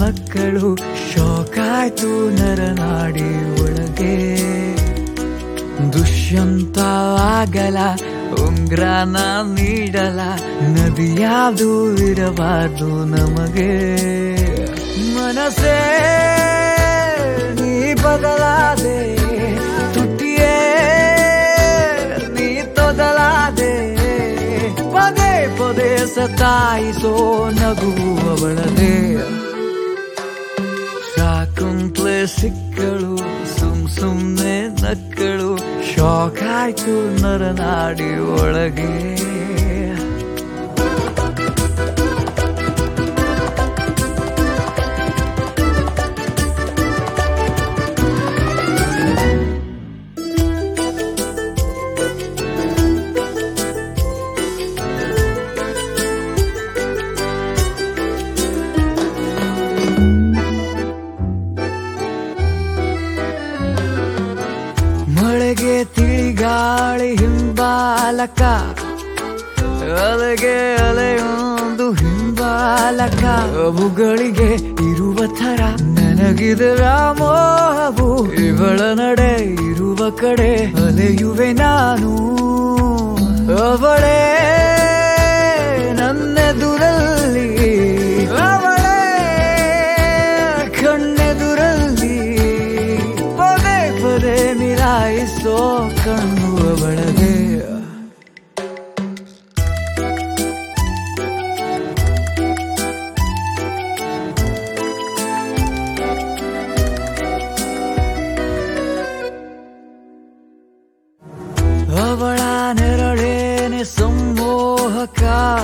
ನಕ್ಕಳು ಶೋಕಾಯ್ತು ನರನಾಡಿ ಒಳಗೆ ದುಷ್ಯಂತ ಆಗಲ ಉಂಗ್ರಾನ ನೀಡಲ ನದಿಯಾದು ಇರಬಾರ್ದು ನಮಗೆ ಮನಸ್ಸೇ ನೀ ಬದಲಾದೆ ತುಟಿಯೇ ನೀ ತೊದಲಾದೆ ಪದೇ ಪದೇ ಸತಾಯಿಸೋ ನಗುವವಳದೆ ಶಾಕುಂತ್ಲೆ ಸಿಕ್ಕಳು ಸುಮ್ ಸುಮ್ನೆ ನಕ್ಕಳು ಶಾಕ್ ಆಯ್ತು ನರನಾಡಿ ಒಳಗೆ ಮಳೆಗೆ ತಿಳಿಗಾಳಿ ಹಿಂಬಾಲಕ ಅಲೆಗೆ ಅಲೆಯೊಂದು ಹಿಂಬಾಲಕ ಅವುಗಳಿಗೆ ಇರುವ ಥರ ನನಗಿದರ ಮೋಹವು ಇವಳ ನಡೆ ಇರುವ ಕಡೆ ಅಲೆಯುವೆ ನಾನು ಅವಳೇ ನನ್ನೆದುರಲ್ಲಿ ಅವಳೇ ಕಣ್ಣೆದುರಲ್ಲಿ ಪದೇ ಪದೇ ಮಿಲಾಯಿಸೋ ಕಣ್ಣು ಅವಳದೇ ಅವಳ ನೆರಳೇನೆ ಸಂಮೋಹಕ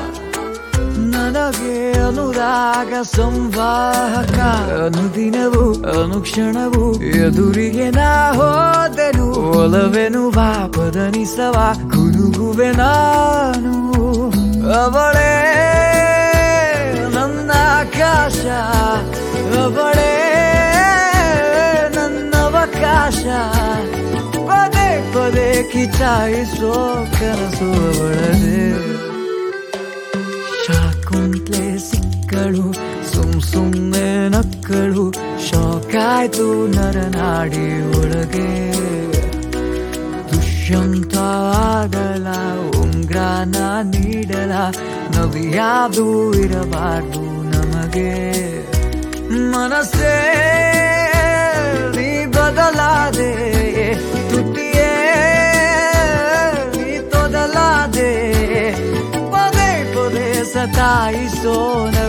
ನನಗೆ ಅನುರಾಗ ಸಂವಾಹಕ ಅನುದಿನವು ಅನುಕ್ಷಣವು ಎದುರಿಗೆ ನಾ ಹೋದೆನು ಒಲವೆನು ಬಾಪದನಿಸವ ಗುನುಗುವೆ ನಾನು ಅವಳೇ ನನ್ನ ಆಕಾಶ ಅವಳೇ ನನ್ನವಕಾಶ ಪದೇ ಪದೇ ಕಿಚಾಯಿಸೋ ಕನಸು ಅವಳದೇ ಶಾಕುಂತ್ಲೆ ಸಿಕ್ಕಳು ಸುಮ್ ಸುಮ್ಮನೆ ನಕ್ಕಳು ಶಾಕಾಯ್ತು ನರನಾಡಿ ಒಳಗೆ ದುಷ್ಯಂತ ಆಗಲ ಉಂಗ್ರಾನ ನೀಡಲ ನವಿಯಾದು ಇರಬಾರ್ದು ನಮಗೆ ಮನಸ್ಸೇ ನೀ ಬದಲಾದೆ ತುಟಿಯೇ ನೀ ತೊದಲಾದೆ ಪದೇ ಪದೇ ಸತಾಯಿಸೋ